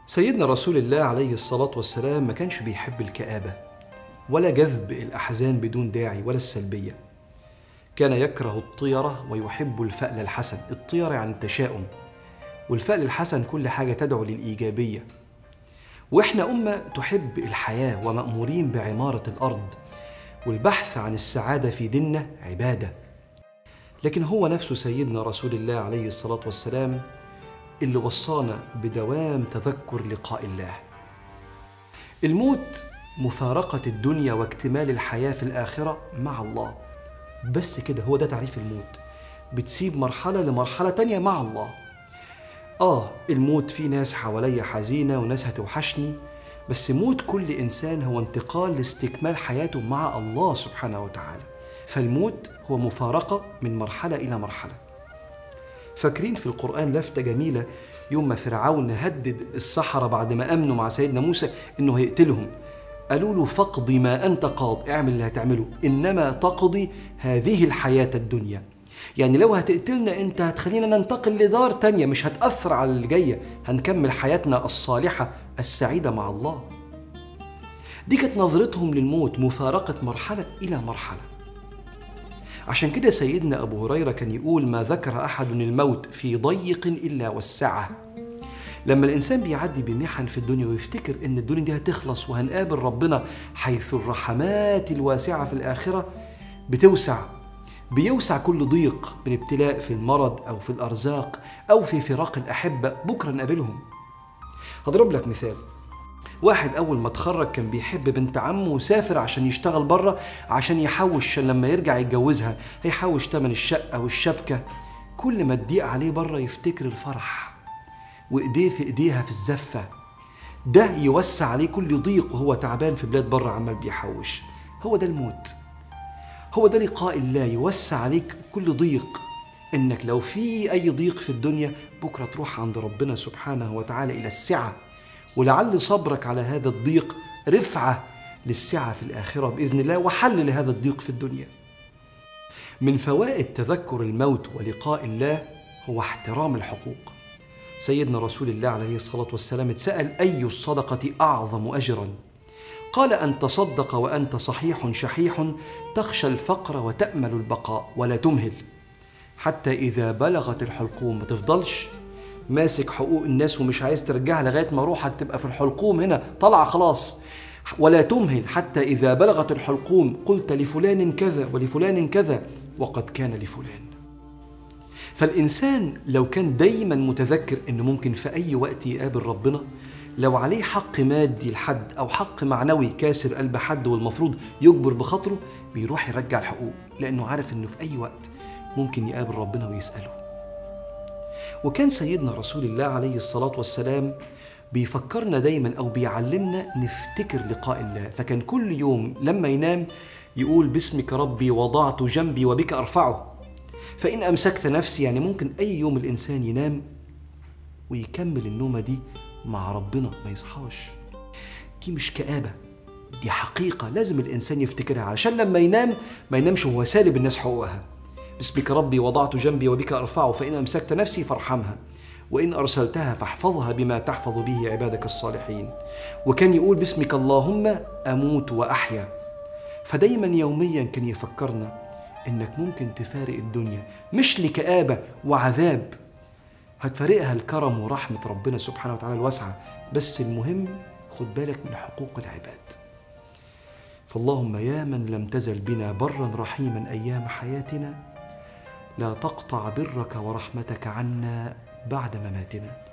سيدنا رسول الله عليه الصلاة والسلام ما كانش بيحب الكآبة ولا جذب الأحزان بدون داعي ولا السلبية كان يكره الطيرة ويحب الفأل الحسن الطيرة يعني التشاؤم والفأل الحسن كل حاجة تدعو للإيجابية وإحنا أمة تحب الحياة ومأمورين بعمارة الأرض والبحث عن السعادة في ديننا عبادة لكن هو نفسه سيدنا رسول الله عليه الصلاة والسلام اللي وصانا بدوام تذكر لقاء الله الموت مفارقة الدنيا واكتمال الحياة في الآخرة مع الله بس كده هو ده تعريف الموت بتسيب مرحلة لمرحلة تانية مع الله آه الموت في ناس حواليا حزينة وناس هتوحشني بس موت كل إنسان هو انتقال لاستكمال حياته مع الله سبحانه وتعالى فالموت هو مفارقة من مرحلة إلى مرحلة فاكرين في القرآن لفتة جميلة يوم ما فرعون هدد السحرة بعد ما أمنوا مع سيدنا موسى إنه هيقتلهم قالوا له فاقضي ما أنت قاض اعمل اللي هتعمله إنما تقضي هذه الحياة الدنيا يعني لو هتقتلنا انت هتخلينا ننتقل لدار تانية مش هتأثر على اللي جاية هنكمل حياتنا الصالحة السعيدة مع الله دي كانت نظرتهم للموت مفارقة مرحلة إلى مرحلة عشان كده سيدنا أبو هريرة كان يقول ما ذكر أحد الموت في ضيق إلا وسعه لما الإنسان بيعدي بمحن في الدنيا ويفتكر إن الدنيا دي هتخلص وهنقابل ربنا حيث الرحمات الواسعة في الآخرة بتوسع بيوسع كل ضيق من ابتلاء في المرض أو في الأرزاق أو في فراق الأحبة بكرة نقابلهم هضرب لك مثال واحد أول ما اتخرج كان بيحب بنت عمه وسافر عشان يشتغل بره عشان يحوش عشان لما يرجع يتجوزها هيحوش تمن الشقة والشبكة كل ما تضيق عليه بره يفتكر الفرح وإيديه في إيديها في الزفة ده يوسع عليه كل ضيق وهو تعبان في بلاد بره عمال بيحوش هو ده الموت هو ده لقاء الله يوسع عليك كل ضيق انك لو في اي ضيق في الدنيا بكره تروح عند ربنا سبحانه وتعالى الى السعه ولعل صبرك على هذا الضيق رفعه للسعه في الاخره باذن الله وحل لهذا الضيق في الدنيا من فوائد تذكر الموت ولقاء الله هو احترام الحقوق سيدنا رسول الله عليه الصلاه والسلام اتسال اي الصدقه اعظم اجرا قال ان تصدق وانت صحيح شحيح تخشى الفقر وتامل البقاء ولا تمهل حتى اذا بلغت الحلقوم ما تفضلش ماسك حقوق الناس ومش عايز ترجعها لغايه ما روحك تبقى في الحلقوم هنا طالعه خلاص ولا تمهل حتى اذا بلغت الحلقوم قلت لفلان كذا ولفلان كذا وقد كان لفلان فالانسان لو كان دايما متذكر انه ممكن في اي وقت يقابل ربنا لو عليه حق مادي لحد او حق معنوي كاسر قلب حد والمفروض يجبر بخاطره بيروح يرجع الحقوق لانه عارف انه في اي وقت ممكن يقابل ربنا ويساله وكان سيدنا رسول الله عليه الصلاه والسلام بيفكرنا دايما او بيعلمنا نفتكر لقاء الله فكان كل يوم لما ينام يقول باسمك ربي وضعت جنبي وبك ارفعه فان امسكت نفسي يعني ممكن اي يوم الانسان ينام ويكمل النومه دي مع ربنا ما يصحاش دي مش كآبة دي حقيقة لازم الإنسان يفتكرها علشان لما ينام ما ينامش وهو سالب الناس حقوقها باسمك ربي وضعت جنبي وبك أرفعه فإن أمسكت نفسي فارحمها وإن أرسلتها فاحفظها بما تحفظ به عبادك الصالحين وكان يقول باسمك اللهم أموت وأحيا فدايما يوميا كان يفكرنا إنك ممكن تفارق الدنيا مش لكآبة وعذاب هتفارقها الكرم ورحمة ربنا سبحانه وتعالى الواسعة بس المهم خد بالك من حقوق العباد فاللهم يا من لم تزل بنا برا رحيما أيام حياتنا لا تقطع برك ورحمتك عنا بعد مماتنا